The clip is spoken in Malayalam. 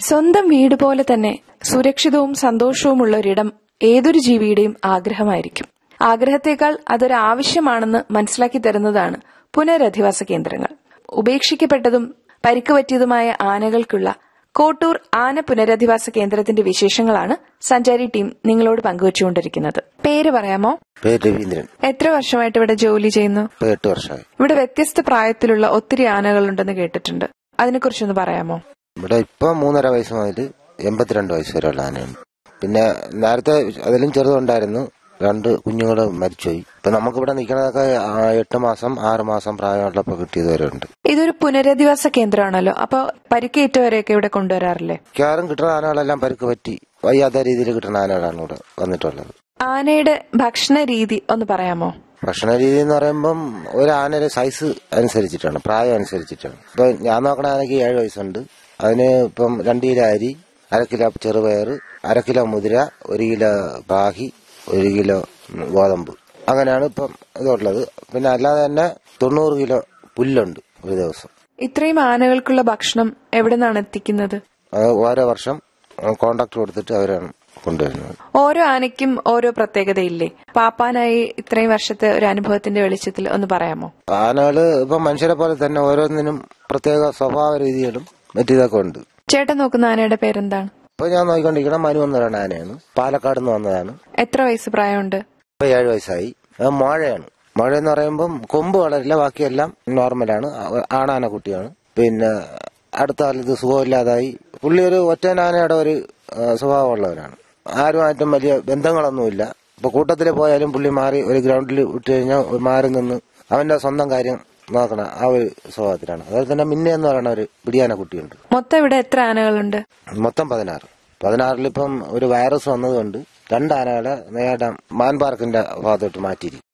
സ്വന്തം വീട് പോലെ തന്നെ സുരക്ഷിതവും സന്തോഷവുമുള്ള ഒരിടം ഏതൊരു ജീവിയുടെയും ആഗ്രഹമായിരിക്കും ആഗ്രഹത്തേക്കാൾ അതൊരു ആവശ്യമാണെന്ന് മനസ്സിലാക്കി തരുന്നതാണ് പുനരധിവാസ കേന്ദ്രങ്ങൾ ഉപേക്ഷിക്കപ്പെട്ടതും പരിക്ക് പറ്റിയതുമായ ആനകൾക്കുള്ള കോട്ടൂർ ആന പുനരധിവാസ കേന്ദ്രത്തിന്റെ വിശേഷങ്ങളാണ് സഞ്ചാരി ടീം നിങ്ങളോട് പങ്കുവച്ചുകൊണ്ടിരിക്കുന്നത് പേര് പറയാമോ പേര് രവീന്ദ്രൻ എത്ര വർഷമായിട്ട് ഇവിടെ ജോലി ചെയ്യുന്നു ഇപ്പൊ എട്ട് വർഷമായി ഇവിടെ വ്യത്യസ്ത പ്രായത്തിലുള്ള ഒത്തിരി ആനകളുണ്ടെന്ന് കേട്ടിട്ടുണ്ട് അതിനെക്കുറിച്ചൊന്ന് പറയാമോ ഇവിടെ ഇപ്പൊ മൂന്നര വയസ്സ് മുതൽ എൺപത്തിരണ്ട് വയസ്സ് വരെയുള്ള ആനയുണ്ട് പിന്നെ നേരത്തെ അതിലും ചെറുതുണ്ടായിരുന്നു രണ്ട് കുഞ്ഞുങ്ങൾ മരിച്ചുപോയി ഇപ്പൊ നമുക്കിവിടെ നിൽക്കുന്നതൊക്കെ ആ, എട്ട് മാസം ആറ് മാസം പ്രായമുള്ളപ്പോ കിട്ടിയതുവരെ ഇതൊരു പുനരധിവാസ കേന്ദ്രമാണല്ലോ അപ്പൊ പരിക്കേറ്റവരെയൊക്കെ ഇവിടെ കൊണ്ടുവരാറില്ലേ മിക്കവാറും കിട്ടുന്ന ആനകളെല്ലാം പരുക്ക് പറ്റി വയ്യാത്ത രീതിയിൽ കിട്ടുന്ന ആനകളാണ് ഇവിടെ വന്നിട്ടുള്ളത് ആനയുടെ ഭക്ഷണ രീതി ഒന്ന് പറയാമോ ഭക്ഷണ രീതി എന്ന് പറയുമ്പം ഒരു ആനയുടെ സൈസ് അനുസരിച്ചിട്ടാണ് പ്രായം അനുസരിച്ചിട്ടാണ് ഇപ്പൊ ഞാൻ നോക്കണ ആനയ്ക്ക് ഏഴ് വയസ്സുണ്ട് അതിന് ഇപ്പം രണ്ട് കിലോ അരി അര കിലോ ചെറുപയർ അര കിലോ മുതിര ഒരു കിലോ ബാഹി ഒരു കിലോ ഗോതമ്പ് അങ്ങനെയാണ് ഇപ്പം ഇതുള്ളത് പിന്നെ അല്ലാതെ തന്നെ തൊണ്ണൂറ് കിലോ പുല്ലുണ്ട് ഒരു ദിവസം ഇത്രയും ആനകൾക്കുള്ള ഭക്ഷണം എവിടെ നിന്നാണ് എത്തിക്കുന്നത് അത് ഓരോ വർഷം കോണ്ടാക്ട് കൊടുത്തിട്ട് അവരാണ് കൊണ്ടുവരുന്നത് ഓരോ ആനയ്ക്കും ഓരോ പ്രത്യേകതയില്ലേ പാപ്പാനായി ഇത്രയും വർഷത്തെ ഒരു അനുഭവത്തിന്റെ വെളിച്ചത്തിൽ ഒന്ന് പറയാമോ ആനകള് ഇപ്പം മനുഷ്യരെ പോലെ തന്നെ ഓരോന്നിനും പ്രത്യേക സ്വഭാവ രീതികളും മറ്റിതൊക്കെ ഉണ്ട് ചേട്ടൻ നോക്കുന്ന ആനയുടെ പേരെന്താണ് ഇപ്പൊ ഞാൻ നോക്കിക്കൊണ്ടിരിക്കുന്ന മനു എന്ന് പറയുന്ന ആനയാണ് പാലക്കാട് നിന്ന് വന്നതാണ് എത്ര വയസ്സ് പ്രായമുണ്ട് ഇപ്പൊ ഏഴ് വയസ്സായി അത് മോഴയാണ് മോഴ എന്ന് പറയുമ്പം കൊമ്പ് വളരില്ല ബാക്കിയെല്ലാം നോർമലാണ് ആ- ആണാന കുട്ടിയാണ് പിന്നെ അടുത്ത കാലത്ത് സുഖമില്ലാതായി പുള്ളി ഒരു ഒറ്റനാനയുടെ ഒരു ആ, സ്വഭാവമുള്ളവരാണ് ആരുമായിട്ടും വലിയ ബന്ധങ്ങളൊന്നുമില്ല ഇപ്പൊ കൂട്ടത്തിൽ പോയാലും പുള്ളി മാറി ഒരു ഗ്രൗണ്ടിൽ വിട്ടു കഴിഞ്ഞാൽ മാറി നിന്ന് അവന്റെ സ്വന്തം കാര്യം നോക്കണ ആ ഒരു സ്വഭാവത്തിലാണ് അതുപോലെ തന്നെ മിന്നെ എന്ന് പറയുന്ന ഒരു പിടിയാന കുട്ടിയുണ്ട് മൊത്തം ഇവിടെ എത്ര ആനകളുണ്ട് മൊത്തം പതിനാറ് പതിനാറിലിപ്പം ഒരു വൈറസ് വന്നതുകൊണ്ട് രണ്ട് ആനകളെ നേടാൻ മാൻ പാർക്കിന്റെ ഭാഗത്തോട്ട് മാറ്റിയിരിക്കും